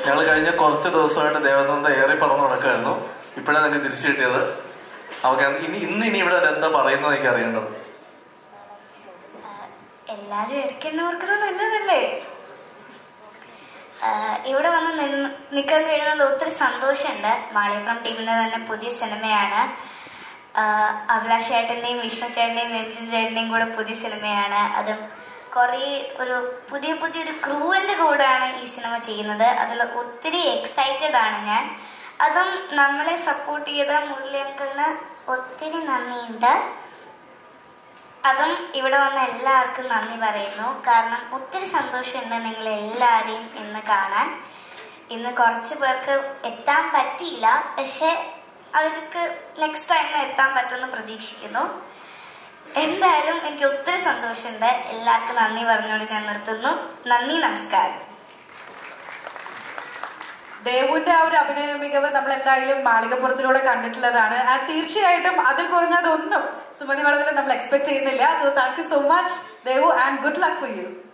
ഞങ്ങൾ കഴിഞ്ഞ കുറച്ച് ദിവസമായിട്ട് ദേവനന്ദ ഏറെ പറഞ്ഞു നടക്കുകയായിരുന്നു ഇപ്പോഴാണ് നിങ്ങൾക്ക് തിരിച്ചു കിട്ടിയത് അവർക്ക് ഇനി ഇന്ന് ഇനി ഇവിടെ എന്താ പറയുന്നത് എനിക്ക് അറിയേണ്ടത് എല്ലാരും ഇടയ്ക്കെന്നെ ഓർക്കുന്നത് നല്ലതല്ലേ ആഹ് ഇവിടെ വന്ന് നിന്ന് നിൽക്കാൻ കഴിയുന്നത് ഒത്തിരി സന്തോഷമുണ്ട് മാളിയപ്പുറം ടീമിന്റെ തന്നെ പുതിയ സിനിമയാണ് ആഹ് അഭിലാഷ് ചേട്ടന്റെയും വിഷ്ണു ചേട്ടന്റെയും രഞ്ജിത് ചേട്ടന്റെയും കൂടെ പുതിയ സിനിമയാണ് അതും കുറേ ഒരു പുതിയ പുതിയൊരു ക്രൂവിന്റെ കൂടെയാണ് ഈ സിനിമ ചെയ്യുന്നത് അതിൽ ഒത്തിരി എക്സൈറ്റഡ് ആണ് ഞാൻ അതും നമ്മളെ സപ്പോർട്ട് ചെയ്ത മുരളി അങ്കിളിന് ഒത്തിരി നന്ദിയുണ്ട് അതും ഇവിടെ വന്ന എല്ലാവർക്കും നന്ദി പറയുന്നു കാരണം ഒത്തിരി സന്തോഷമുണ്ട് നിങ്ങൾ എല്ലാവരെയും ഇന്ന് കാണാൻ ഇന്ന് കുറച്ച് പേർക്ക് എത്താൻ പറ്റിയില്ല പക്ഷെ അവർക്ക് നെക്സ്റ്റ് ടൈം എത്താൻ പറ്റുമെന്ന് പ്രതീക്ഷിക്കുന്നു എന്തായാലും എനിക്ക് ഒത്തിരി സന്തോഷമുണ്ട് എല്ലാവർക്കും നന്ദി പറഞ്ഞുകൊണ്ട് ഞാൻ നിർത്തുന്നു നന്ദി നമസ്കാരം ദേവുവിന്റെ ആ ഒരു അഭിനയ മികവ് നമ്മൾ എന്തായാലും മാളികപ്പുറത്തിലൂടെ കണ്ടിട്ടുള്ളതാണ് ആൻഡ് തീർച്ചയായിട്ടും അതിൽ കുറഞ്ഞതൊന്നും സുമതി വളവിൽ നമ്മൾ എക്സ്പെക്ട് ചെയ്യുന്നില്ല so thank you so much Devu and good luck for U